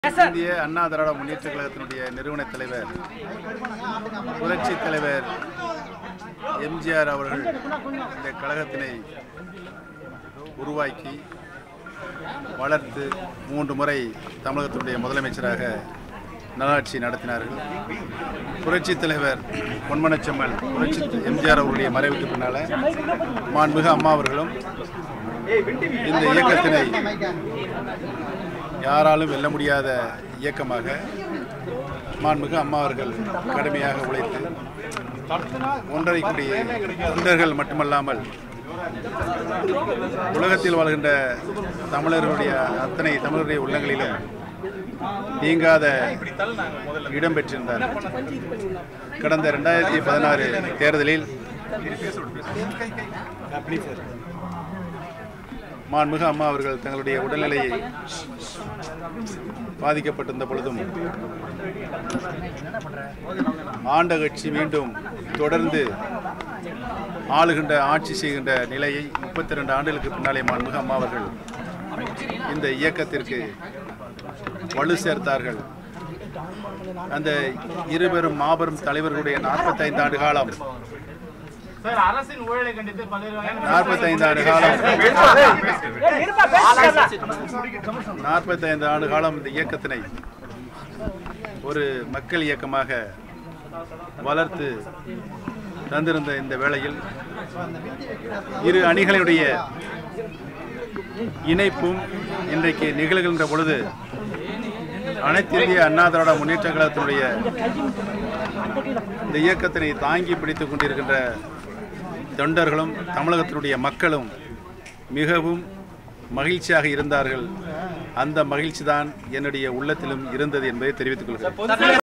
இந்திய அண்ணா திராவிட முன்னேற்ற கழகத்தினுடைய நிறுவன தலைவர் புரட்சி தலைவர் எம்ஜிஆர் அவர்கள் இந்த கழகத்தினை உருவாக்கி வளர்த்து மூன்று முறை தமிழகத்தினுடைய முதலமைச்சராக நல்லாட்சி நடத்தினார்கள் புரட்சி தலைவர் பொன்மனச்செம்மல் புரட்சி எம்ஜிஆர் அவருடைய மறைவுக்கு பின்னால மாண்புமிகு அம்மா அவர்களும் இந்த இயக்கத்தினை யாராலும் வெல்ல முடியாத இயக்கமாக மாண்புமிகு அம்மா அவர்கள் கடுமையாக உழைத்து ஒன்றரை கோடி தொண்டர்கள் மட்டுமல்லாமல் உலகத்தில் வாழ்கின்ற தமிழர்களுடைய அத்தனை தமிழருடைய உள்ளங்களிலும் நீங்காத இடம் பெற்றிருந்தார் கடந்த ரெண்டாயிரத்தி பதினாறு தேர்தலில் மாண்புமிகு அம்மா அவர்கள் தங்களுடைய உடல்நிலையை பாதிக்கப்பட்டிருந்த பொழுதும் ஆண்ட கட்சி மீண்டும் தொடர்ந்து ஆளுகின்ற ஆட்சி செய்கின்ற நிலையை முப்பத்தி ரெண்டு ஆண்டுகளுக்கு பின்னாலே மாண்புமிகு அம்மா அவர்கள் இந்த இயக்கத்திற்கு வலு சேர்த்தார்கள் அந்த இருபெரும் மாபெரும் தலைவர்களுடைய நாற்பத்தைந்து ஆண்டு காலம் சார் அரசின் ஊழலை கண்டித்து பல்வேறு வகையான நாற்பத்தைந்து ஆண்டு காலம் நாற்பத்தைந்து ஆண்டு காலம் இந்த இயக்கத்தினை ஒரு மக்கள் இயக்கமாக வளர்த்து தந்திருந்த இந்த வேளையில் இரு அணிகளினுடைய இணைப்பும் இன்றைக்கு நிகழ்கின்ற பொழுது அனைத்து இந்திய அண்ணா திராவிட முன்னேற்ற கழகத்தினுடைய இந்த இயக்கத்தினை தாங்கி பிடித்துக் கொண்டிருக்கின்ற தொண்டர்களும் தமிழகத்தினுடைய மக்களும் மிகவும் மகிழ்ச்சியாக இருந்தார்கள் அந்த மகிழ்ச்சி தான் என்னுடைய உள்ளத்திலும் இருந்தது என்பதை தெரிவித்துக் கொள்கிறேன்